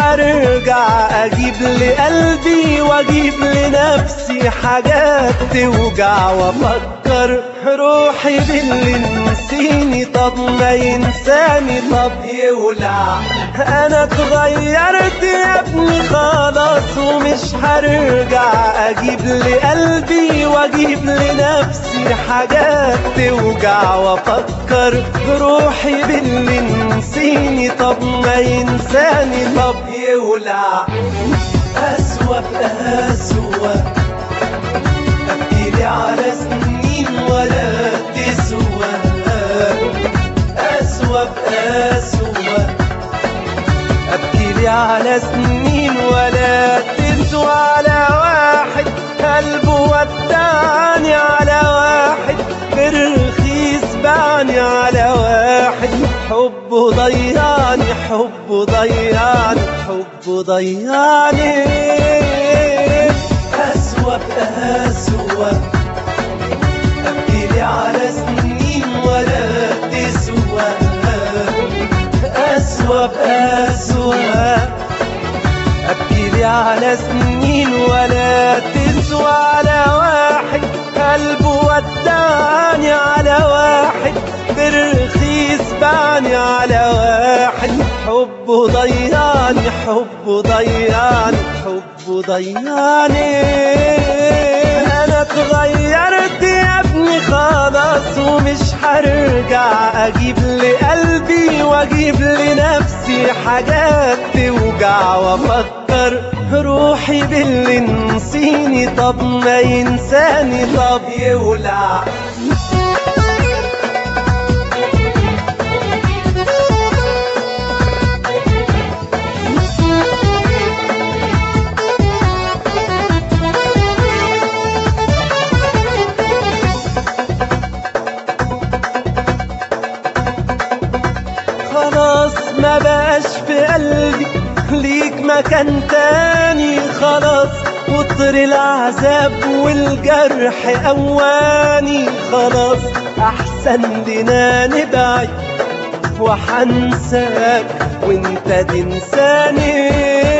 هرجع اجيب لقلبي واجيب لنفسي حاجات توجع وافكر روحي باللي نسيني طب ما ينساني طب يولع انا اتغيرت يا ابني خلاص ومش هرجع اجيب لقلبي واجيب لنفسي حاجات توجع وافكر روحي باللي نسيني طب ما ينساني طب يولع أسوأ بأسوأ أبكيلي على سنين ولا تسوى أسوأ بأسوأ أبكيلي على سنين ولا تسوى على واحد قلبه ودعني على واحد برخيص بعني على واحد حبه ضيعني حبه ضيعني حبه ضيعني أسوأ بأسوأ أبكيلي على سنين ولا تسوى أسوأ بأسوأ أبكيلي على سنين ولا تسوى على واحد قلبه ودعني على واحد برخيص بعني على واحد حبه ضيعني حبه ضيعني حبه ضيعني انا اتغيرت يا ابني خلاص ومش هرجع اجيب لقلبي واجيب لنفسي حاجات توجع وافكر روحي باللي نسيني طب ما ينساني طب يولع خلاص ما بقاش في قلبي ليك مكان تاني خلاص كتر العذاب والجرح اواني خلاص احسن لنا نبعد وحنساك وانت تنساني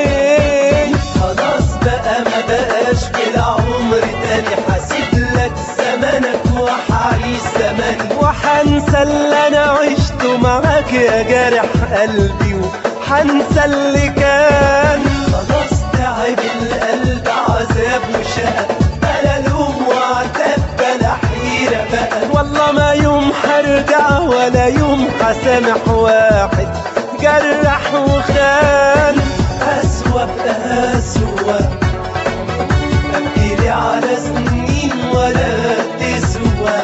خلاص بقى ما بقاش في العمر تاني حسيب لك زمانك وحعيش زماني وحنسى اللي انا عشته معاك يا جارح قلبي وحنسى اللي كان خلاص تعب القلب عذاب وشقى بلا لوم وعتاب بلا حيرة بقى والله ما يوم هرجع ولا يوم هسامح واحد جرح وخان أسوأ بأسوأ أبكيلي على سنين ولا تسوى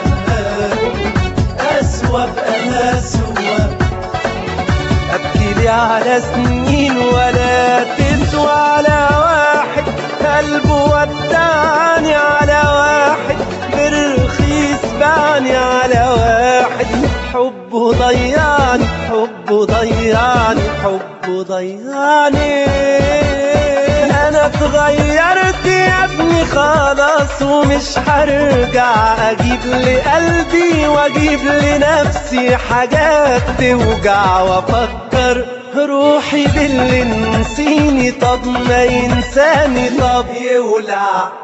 أسوأ بأسوأ أبكيلي على سنين ولا تسوى على واحد قلبه ودعني على واحد برخيص بعني على واحد حبه ضيعني حبه ضيعني حبه ضيعني انا اتغيرت يا ابني خلاص ومش هرجع اجيب لقلبي واجيب لنفسي حاجات توجع وافكر روحي باللي نسيني طب ما ينساني طب يولع